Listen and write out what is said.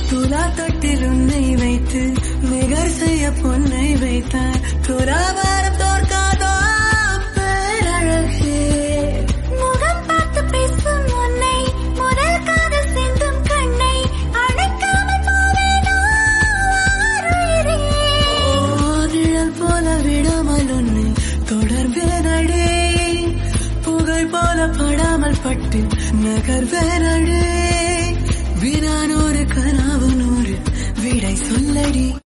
துலா தொட்டில் உன்னை வைத்து நிகர் செய்ய பொன்னை வைத்தார் துலாபாரம் தோற்காதோ பேரழகே முகம் பார்த்து பேசும் உன்னை முதல் காதல் சிந்தும் கண்ணை அணைக்காமல் போவேனோ ஆருயிரே. நிழல் போல விடாமல் உன்னை தொடர்வேனடே புகை போல படாமல் பட்டு நகர்வேனடே வினா நூறு கனவு நூறு விடை சொல்லடி